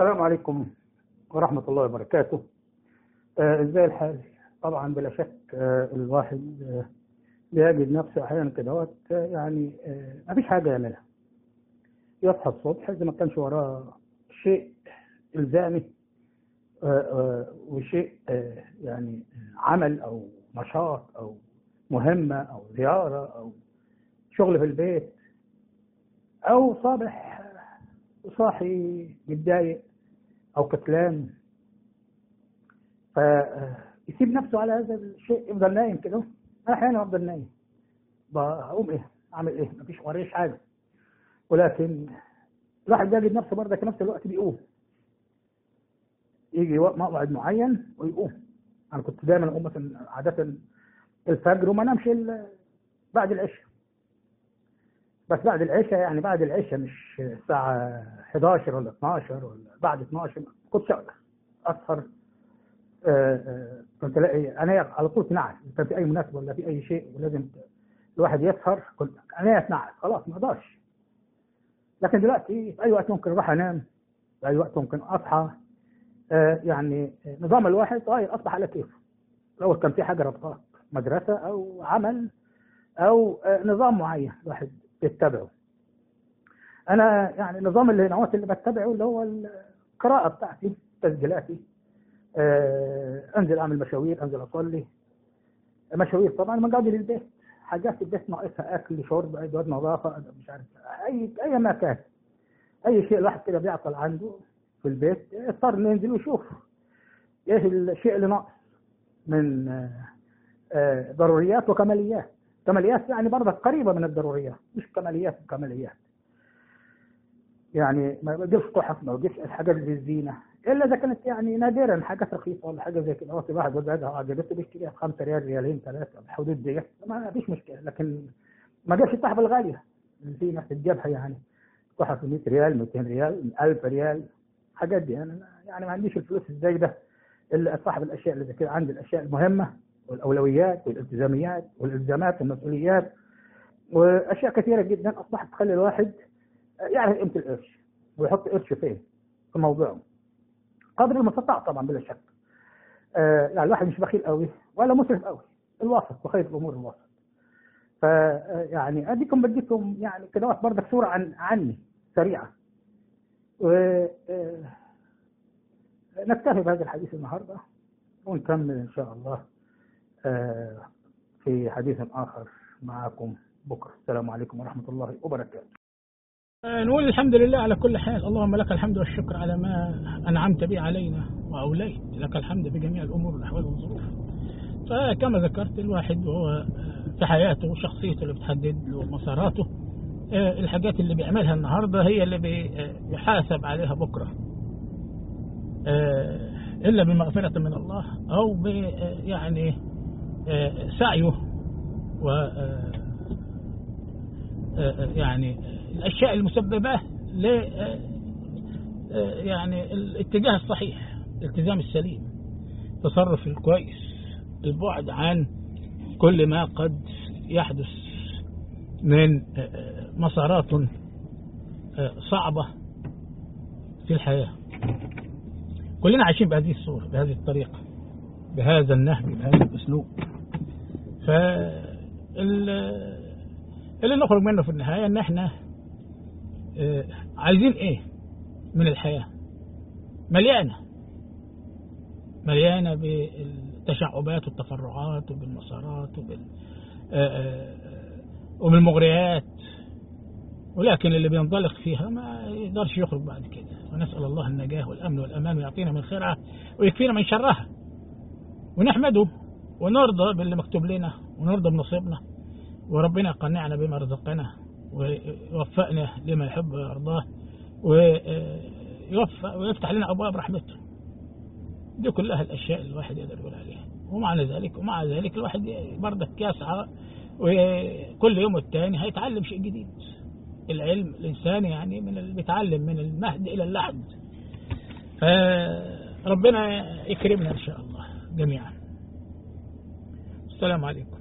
السلام عليكم ورحمة الله وبركاته آه، ازاي الحال طبعا بلا شك آه، الواحد آه، بيجد نفسه احيانا كده وقت، آه، يعني آه، مفيش حاجة يعملها يصحى الصبح اذا ما كانش وراه شيء الزامي آه، آه، وشيء آه، يعني عمل او نشاط او مهمة او زيارة او شغل في البيت او صابح صاحي متضايق او كسلان فيسيب نفسه على هذا الشيء يفضل نايم كده انا احيانا افضل نايم بقوم ايه اعمل ايه مفيش وريش حاجه ولكن الواحد بيجد نفسه برضه في نفس الوقت بيقوم يجي وقت موعد معين ويقوم انا كنت دايما اقوم مثلا عاده الفجر وما انامش الا بعد العشاء بس بعد العشاء يعني بعد العشاء مش الساعة 11 ولا 12 ولا بعد 12 كنت أقدر أسهر آه، آه، كنت الاقي انا على طول تنعس كان في اي مناسبه ولا في اي شيء ولازم الواحد يسهر كنت انا اتنعس خلاص ما اقدرش لكن دلوقتي في اي وقت ممكن اروح انام في اي وقت ممكن اصحى آه، يعني نظام الواحد صغير اصبح على كيفه الاول كان في حاجه ربطات مدرسه او عمل او آه، نظام معين الواحد يتبعه انا يعني النظام اللي نوعت اللي بتبعه اللي هو القراءه بتاعتي تسجيلاتي آه، انزل اعمل مشاوير انزل اصلي مشاوير طبعا ما قاعد للبيت حاجات في البيت ناقصها اكل شرب ادوات نظافه مش عارف اي اي مكان اي شيء الواحد كده بيعطل عنده في البيت يضطر انه ينزل ويشوف ايه الشيء اللي ناقص من آه، آه، ضروريات وكماليات كماليات يعني برضه قريبه من الضروريات مش كماليات وكماليات يعني ما بجيبش تحف ما بجيبش الحاجات دي الزينه الا اذا كانت يعني نادرا حاجات رخيصه ولا حاجه زي كده في واحد وزعها عجبته بيشتريها ب 5 ريال ريالين ثلاثه الحدود دي ما فيش مشكله لكن ما جابش التحف الغاليه اللي في ناس تجيبها يعني تحف 100 ريال 200 ريال 1000 ريال الحاجات دي انا يعني ما عنديش الفلوس الزايده الا صاحب الاشياء اللي زي كده عندي الاشياء المهمه والاولويات والالتزاميات والالزامات والمسؤوليات واشياء كثيره جدا اصبحت تخلي الواحد يعرف قيمه القرش ويحط قرش فين في موضوعه قدر المستطاع طبعا بلا شك آه يعني الواحد مش بخيل قوي ولا مسرف قوي الوسط وخير الامور الوسط ف يعني اديكم بديكم يعني كده وقت برضك صوره عن عني سريعه و آه، نكتفي بهذا الحديث النهارده ونكمل ان شاء الله آه، في حديث اخر معكم بكره السلام عليكم ورحمه الله وبركاته نقول الحمد لله على كل حال اللهم لك الحمد والشكر على ما أنعمت به علينا وأوليت لك الحمد في جميع الأمور والأحوال والظروف فكما ذكرت الواحد وهو في حياته وشخصيته اللي بتحدد له مساراته آه، الحاجات اللي بيعملها النهاردة هي اللي بي- بيحاسب عليها بكرة آه، إلا بمغفرة من الله أو ب آه، يعني آه، سعيه و آه، آه، يعني الاشياء المسببه ل آه، آه، يعني الاتجاه الصحيح الالتزام السليم التصرف الكويس البعد عن كل ما قد يحدث من آه، آه، مسارات آه، صعبه في الحياه كلنا عايشين بهذه الصوره بهذه الطريقه بهذا النهج بهذا الاسلوب ف ال- اللي نخرج منه في النهايه ان احنا آه، عايزين ايه من الحياه مليانه مليانه بالتشعبات والتفرعات وبالمسارات وبال آه، آه، وبالمغريات ولكن اللي بينطلق فيها ما يقدرش يخرج بعد كده ونسال الله النجاه والامن والامان ويعطينا من خيرها ويكفينا من شرها ونحمده ونرضى باللي مكتوب لنا ونرضى بنصيبنا وربنا يقنعنا بما رزقنا ويوفقنا لما يحب ويرضاه ويوفق ويفتح لنا ابواب رحمته دي كلها الاشياء اللي الواحد يقدر يقول عليها ومعنى ذلك ومع ذلك الواحد برضك يسعى وكل يوم والتاني هيتعلم شيء جديد العلم الانسان يعني من اللي بيتعلم من المهد الى اللحد فربنا يكرمنا ان شاء الله جميعا السلام عليكم